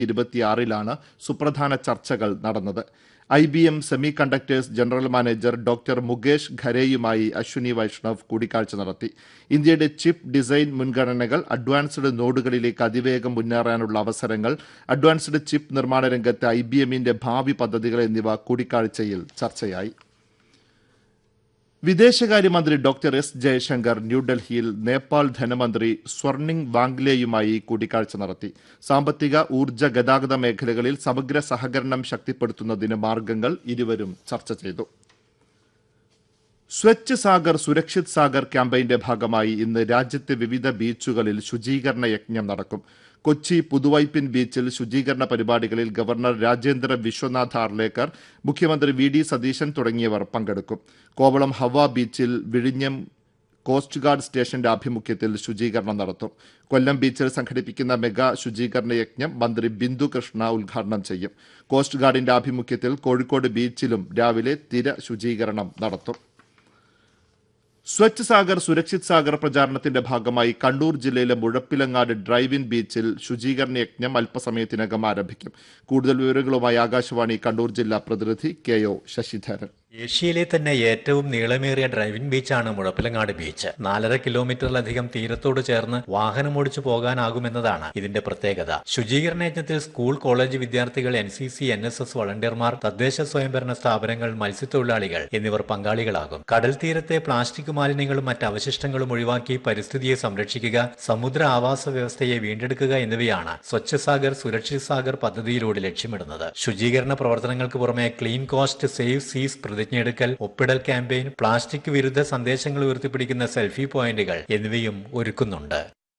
ഇരുപത്തിയാറിലാണ് സുപ്രധാന ചർച്ചകൾ നടന്നത് I B M semiconductors general manager doctor Mukesh ഖരെയുമായി അശ്വിനി വൈഷ്ണവ് കൂടിക്കാഴ്ച നടത്തി ഇന്ത്യയുടെ ചിപ്പ് ഡിസൈൻ മുൻഗണനകൾ അഡ്വാൻസ്ഡ് നോഡുകളിലേക്ക് അതിവേഗം മുന്നേറാനുള്ള അവസരങ്ങൾ അഡ്വാൻസ്ഡ് ചിപ്പ് നിർമ്മാണ രംഗത്തെ ഐ ബി എമ്മിന്റെ ഭാവി പദ്ധതികൾ എന്നിവ കൂടിക്കാഴ്ചയിൽ ചർച്ചയായി വിദേശകാര്യമന്ത്രി ഡോക്ടർ എസ് ജയശങ്കർ ന്യൂഡൽഹിയിൽ നേപ്പാൾ ധനമന്ത്രി സ്വർണിംഗ് വാങ്ലെയുമായി കൂടിക്കാഴ്ച നടത്തി സാമ്പത്തിക ഊർജ്ജ ഗതാഗത മേഖലകളിൽ സമഗ്ര സഹകരണം ശക്തിപ്പെടുത്തുന്നതിന് മാർഗങ്ങൾ ഇരുവരും ചർച്ച ചെയ്തു സ്വച്ഛ് സാഗർ സുരക്ഷിത് സാഗർ ക്യാമ്പയിന്റെ ഭാഗമായി ഇന്ന് രാജ്യത്തെ വിവിധ ബീച്ചുകളിൽ ശുചീകരണ യജ്ഞം നടക്കും കൊച്ചി പുതുവൈപ്പിൻ ബീച്ചിൽ ശുചീകരണ പരിപാടികളിൽ ഗവർണർ രാജേന്ദ്ര വിശ്വനാഥ് ആർലേക്കർ മുഖ്യമന്ത്രി വി ഡി സതീശൻ തുടങ്ങിയവർ പങ്കെടുക്കും കോവളം ഹവ ബീച്ചിൽ വിഴിഞ്ഞം കോസ്റ്റ് ഗാർഡ് സ്റ്റേഷന്റെ ആഭിമുഖ്യത്തിൽ ശുചീകരണം നടത്തും കൊല്ലം ബീച്ചിൽ സംഘടിപ്പിക്കുന്ന മെഗാ ശുചീകരണ യജ്ഞം മന്ത്രി ബിന്ദു കൃഷ്ണ ഉദ്ഘാടനം ചെയ്യും കോസ്റ്റ് ഗാർഡിന്റെ ആഭിമുഖ്യത്തിൽ കോഴിക്കോട് ബീച്ചിലും രാവിലെ തിര ശുചീകരണം നടത്തും സ്വച്ഛ് സാഗർ സുരക്ഷിത് സാഗർ പ്രചാരണത്തിന്റെ ഭാഗമായി കണ്ണൂർ ജില്ലയിലെ മുഴപ്പിലങ്ങാട് ഡ്രൈവ് ഇൻ ബീച്ചിൽ ശുചീകരണ യജ്ഞം അല്പസമയത്തിനകം ആരംഭിക്കും കൂടുതൽ വിവരങ്ങളുമായി ആകാശവാണി കണ്ണൂർ ജില്ലാ പ്രതിനിധി കെ ഒ ശശിധരൻ ഏഷ്യയിലെ തന്നെ ഏറ്റവും നീളമേറിയ ഡ്രൈവിംഗ് ബീച്ചാണ് മുഴപ്പിലങ്ങാട് ബീച്ച് നാലര കിലോമീറ്ററിലധികം തീരത്തോട് ചേർന്ന് വാഹനമോടിച്ചു പോകാനാകുമെന്നതാണ് ഇതിന്റെ പ്രത്യേകത ശുചീകരണ യജ്ഞത്തിൽ സ്കൂൾ കോളേജ് വിദ്യാർത്ഥികൾ N C C N S S വളണ്ടിയർമാർ തദ്ദേശ സ്വയംഭരണ സ്ഥാപനങ്ങൾ മത്സ്യത്തൊഴിലാളികൾ എന്നിവർ പങ്കാളികളാകും കടൽ തീരത്തെ പ്ലാസ്റ്റിക് മാലിന്യങ്ങളും മറ്റ് അവശിഷ്ടങ്ങളും ഒഴിവാക്കി പരിസ്ഥിതിയെ സംരക്ഷിക്കുക സമുദ്ര ആവാസ വ്യവസ്ഥയെ വീണ്ടെടുക്കുക എന്നിവയാണ് സ്വച്ഛ സാഗർ സുരക്ഷിത് സാഗർ പദ്ധതിയിലൂടെ ലക്ഷ്യമിടുന്നത് ശുചീകരണ പ്രവർത്തനങ്ങൾക്ക് പുറമെ ക്ലീൻ കോസ്റ്റ് സേവ് സീസ് പ്രതിജ്ഞയെടുക്കൽ ഒപ്പിടൽ ക്യാമ്പയിൻ പ്ലാസ്റ്റിക് വിരുദ്ധ സന്ദേശങ്ങൾ ഉയർത്തിപ്പിടിക്കുന്ന സെൽഫി പോയിന്റുകൾ എന്നിവയും ഒരുക്കുന്നുണ്ട്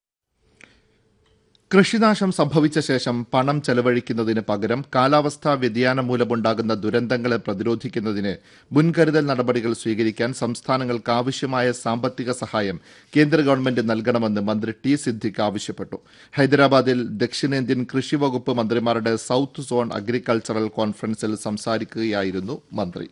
കൃഷിനാശം സംഭവിച്ച ശേഷം പണം ചെലവഴിക്കുന്നതിന് പകരം കാലാവസ്ഥാ വ്യതിയാനം മൂലമുണ്ടാകുന്ന ദുരന്തങ്ങളെ പ്രതിരോധിക്കുന്നതിന് മുൻകരുതൽ നടപടികൾ സ്വീകരിക്കാൻ സംസ്ഥാനങ്ങൾക്ക് ആവശ്യമായ സാമ്പത്തിക സഹായം കേന്ദ്ര ഗവൺമെന്റ് നൽകണമെന്ന് മന്ത്രി ടി സിദ്ദിഖ് ആവശ്യപ്പെട്ടു ഹൈദരാബാദിൽ ദക്ഷിണേന്ത്യൻ കൃഷി വകുപ്പ് മന്ത്രിമാരുടെ സൌത്ത് സോൺ അഗ്രികൾച്ചറൽ കോൺഫറൻസിൽ സംസാരിക്കുകയായിരുന്നു മന്ത്രി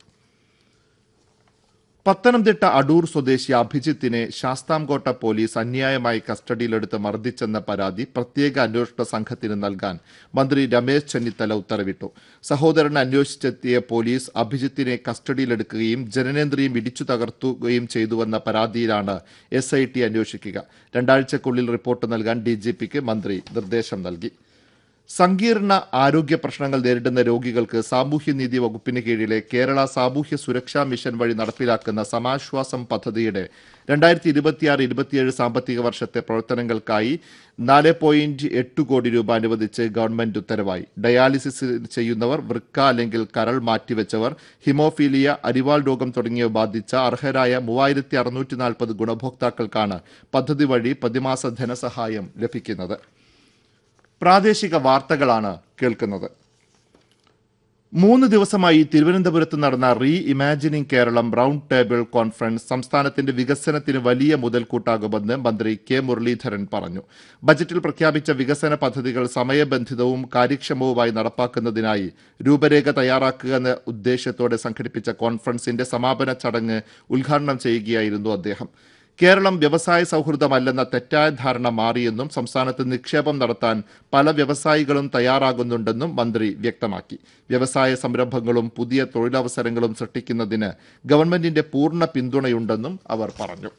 പത്തനംതിട്ട അടൂർ സ്വദേശി അഭിജിത്തിനെ ശാസ്താംകോട്ട പോലീസ് അന്യായമായി കസ്റ്റഡിയിലെടുത്ത് മർദ്ദിച്ചെന്ന പരാതി പ്രത്യേക അന്വേഷണ സംഘത്തിന് നൽകാൻ മന്ത്രി രമേശ് ചെന്നിത്തല ഉത്തരവിട്ടു സഹോദരനെ അന്വേഷിച്ചെത്തിയ പോലീസ് അഭിജിത്തിനെ കസ്റ്റഡിയിലെടുക്കുകയും ജനനേന്ദ്രിയം ഇടിച്ചു തകർത്തുകയും ചെയ്തുവെന്ന പരാതിയിലാണ് എസ് ഐ ടി അന്വേഷിക്കുക രണ്ടാഴ്ചക്കുള്ളിൽ റിപ്പോർട്ട് നൽകാൻ ഡിജിപിക്ക് മന്ത്രി നിർദ്ദേശം നൽകി സങ്കീർണ ആരോഗ്യ പ്രശ്നങ്ങൾ നേരിടുന്ന രോഗികൾക്ക് സാമൂഹ്യനീതി വകുപ്പിന് കീഴിലെ കേരള സാമൂഹ്യ സുരക്ഷാ മിഷൻ വഴി നടപ്പിലാക്കുന്ന സമാശ്വാസം പദ്ധതിയുടെ രണ്ടായിരത്തി ഇരുപത്തിയാറ് ഇരുപത്തിയേഴ് സാമ്പത്തിക വർഷത്തെ പ്രവർത്തനങ്ങൾക്കായി നാല് പോയിന്റ് എട്ട് കോടി രൂപ അനുവദിച്ച് ഗവൺമെന്റ് ഉത്തരവായി ഡയാലിസിസ് ചെയ്യുന്നവർ വൃക്ക അല്ലെങ്കിൽ കരൾ മാറ്റിവെച്ചവർ ഹിമോഫീലിയ അരിവാൾ രോഗം തുടങ്ങിയവ ബാധിച്ച അർഹരായ മൂവായിരത്തി അറുന്നൂറ്റി നാൽപ്പത് ഗുണഭോക്താക്കൾക്കാണ് പദ്ധതി വഴി പ്രതിമാസ ധനസഹായം ലഭിക്കുന്നത് പ്രാദേശിക വാർത്തകളാണ് കേൾക്കുന്നത് മൂന്ന് ദിവസമായി തിരുവനന്തപുരത്ത് നടന്ന reimagining Keralam round table conference സംസ്ഥാനത്തിന്റെ വികസനത്തിന് വലിയ മുതൽക്കൂട്ടാകുമെന്ന് മന്ത്രി കെ മുരളീധരൻ പറഞ്ഞു ബജറ്റിൽ പ്രഖ്യാപിച്ച വികസന പദ്ധതികൾ സമയബന്ധിതവും കാര്യക്ഷമവുമായി നടപ്പാക്കുന്നതിനായി രൂപരേഖ തയ്യാറാക്കുക എന്ന ഉദ്ദേശത്തോടെ സംഘടിപ്പിച്ച കോൺഫറൻസിന്റെ സമാപന ചടങ്ങ് ഉദ്ഘാടനം ചെയ്യുകയായിരുന്നു അദ്ദേഹം കേരളം വ്യവസായ സൗഹൃദമല്ലെന്ന തെറ്റായ ധാരണ മാറിയെന്നും സംസ്ഥാനത്ത് നിക്ഷേപം നടത്താൻ പല വ്യവസായികളും തയ്യാറാകുന്നുണ്ടെന്നും മന്ത്രി വ്യക്തമാക്കി വ്യവസായ സംരംഭങ്ങളും പുതിയ തൊഴിലവസരങ്ങളും സൃഷ്ടിക്കുന്നതിന് ഗവൺമെന്റിന്റെ പൂർണ്ണ പിന്തുണയുണ്ടെന്നും അവർ പറഞ്ഞു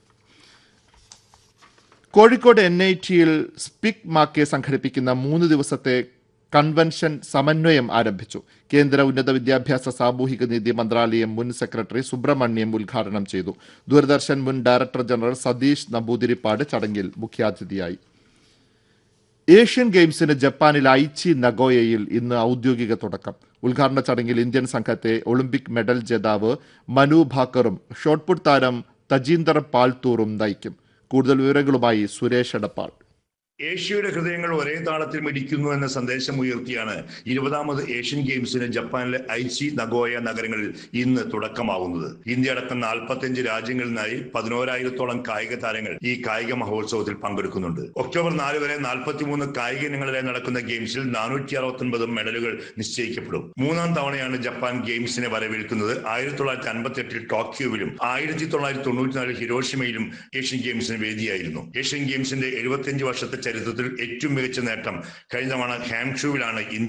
കോഴിക്കോട് എൻ ഐ ടിയിൽ സ്പിക് മാക്കെ സംഘടിപ്പിക്കുന്ന മൂന്ന് ദിവസത്തെ കൺവെൻഷൻ സമന്വയം ആരംഭിച്ചു കേന്ദ്ര ഉന്നത വിദ്യാഭ്യാസ സാമൂഹിക നീതി മന്ത്രാലയം മുൻ സെക്രട്ടറി സുബ്രഹ്മണ്യം ഉദ്ഘാടനം ചെയ്തു ദൂരദർശൻ മുൻ ഡയറക്ടർ ജനറൽ സതീഷ് നമ്പൂതിരിപ്പാട് ചടങ്ങിൽ മുഖ്യാതിഥിയായി ഏഷ്യൻ ഗെയിംസിന് ജപ്പാനിൽ ഐച്ചി നഗോയയിൽ ഇന്ന് ഔദ്യോഗിക തുടക്കം ഉദ്ഘാടന ചടങ്ങിൽ ഇന്ത്യൻ സംഘത്തെ ഒളിമ്പിക് മെഡൽ ജേതാവ് മനു ഭാക്കറും ഷോട്ട്പുട്ട് താരം തജീന്ദർ പാൽത്തൂറും നയിക്കും കൂടുതൽ വിവരങ്ങളുമായി സുരേഷ് എടപ്പാൾ ഏഷ്യയുടെ ഹൃദയങ്ങൾ ഒരേ താളത്തിൽ മിടിക്കുന്നു എന്ന സന്ദേശം ഉയർത്തിയാണ് ഇരുപതാമത് ഏഷ്യൻ ഗെയിംസിന് ജപ്പാനിലെ ഐച്ചി നഗോയ നഗരങ്ങളിൽ ഇന്ന് തുടക്കമാവുന്നത് ഇന്ത്യ അടക്കം നാൽപ്പത്തിയഞ്ച് രാജ്യങ്ങളിൽ നിന്നായി പതിനോരായിരത്തോളം കായിക താരങ്ങൾ ഈ കായിക മഹോത്സവത്തിൽ പങ്കെടുക്കുന്നുണ്ട് ഒക്ടോബർ നാല് വരെ നാൽപ്പത്തിമൂന്ന് കായിക ഇനങ്ങളിലായി നടക്കുന്ന ഗെയിംസിൽ നാനൂറ്റി അറുപത്തൊൻപത് മെഡലുകൾ നിശ്ചയിക്കപ്പെടും മൂന്നാം തവണയാണ് ജപ്പാൻ ഗെയിംസിനെ വരവേൽക്കുന്നത് ആയിരത്തി തൊള്ളായിരത്തി അൻപത്തി എട്ടിൽ ടോക്കിയോവിലും ആയിരത്തി തൊള്ളായിരത്തി തൊണ്ണൂറ്റിനാലിൽ ഹിരോഷിമയിലും ഏഷ്യൻ ഗെയിംസിന് വേദിയായിരുന്നു ഏഷ്യൻ ഗെയിംസിന്റെ എഴുപത്തിയഞ്ച് വർഷത്തെ ചരിത്രത്തിൽ ഏറ്റവും മികച്ച നേട്ടം കഴിഞ്ഞ തവണ ഹാംഷുവിലാണ് ഇന്ത്യ